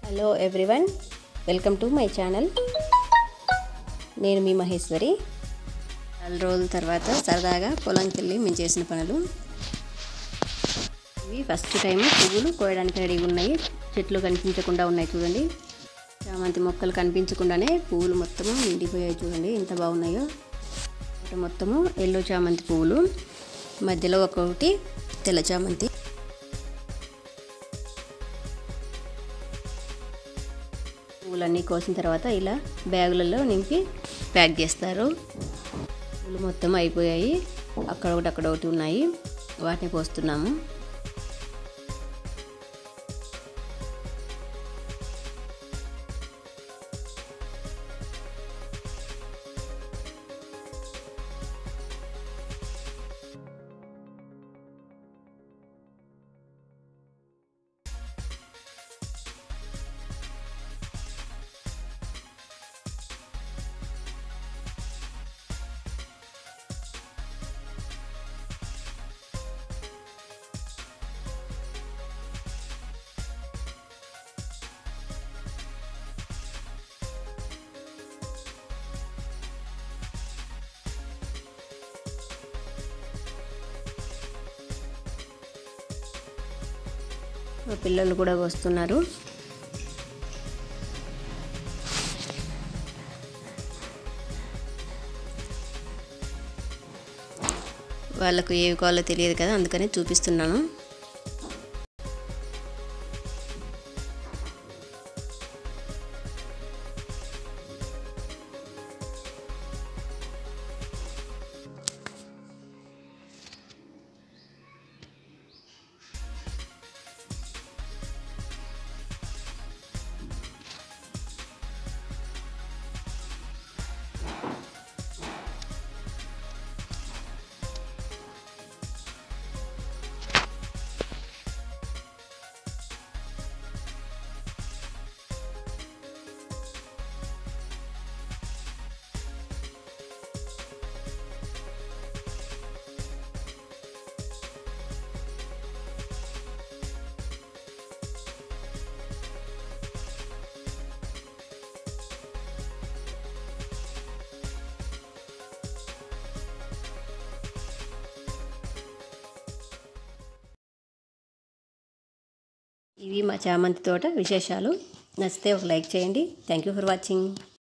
hello everyone welcome to my channel నేను మీ మహేశ్వరి చాలా రోజుల తర్వాత సరదాగా పొలంకి వెళ్ళి మేము చేసిన పనులు ఇవి ఫస్ట్ టైం పువ్వులు కోయడానికి రెడీగా ఉన్నాయి చెట్లు కనిపించకుండా ఉన్నాయి చూడండి చామంతి మొక్కలు కనిపించకుండానే పువ్వులు మొత్తము నిండిపోయాయి చూడండి ఎంత బాగున్నాయో ఒకటి మొత్తము ఎల్లో చామంతి పువ్వులు మధ్యలో ఒక్కొక్కటి తెల్ల చామంతి పువ్వులన్నీ కోసిన తర్వాత ఇలా బ్యాగులలో నింపి ప్యాక్ చేస్తారు పువ్వులు మొత్తం అయిపోయాయి అక్కడ ఒకటి అక్కడ ఒకటి ఉన్నాయి వాటిని కోస్తున్నాము మా పిల్లలు కూడా వస్తున్నారు వాళ్ళకు ఏవి కావాలో తెలియదు కదా అందుకని చూపిస్తున్నాను ఇవి మా చామంతి తోట విశేషాలు నచ్చితే ఒక లైక్ చేయండి థ్యాంక్ యూ ఫర్ వాచింగ్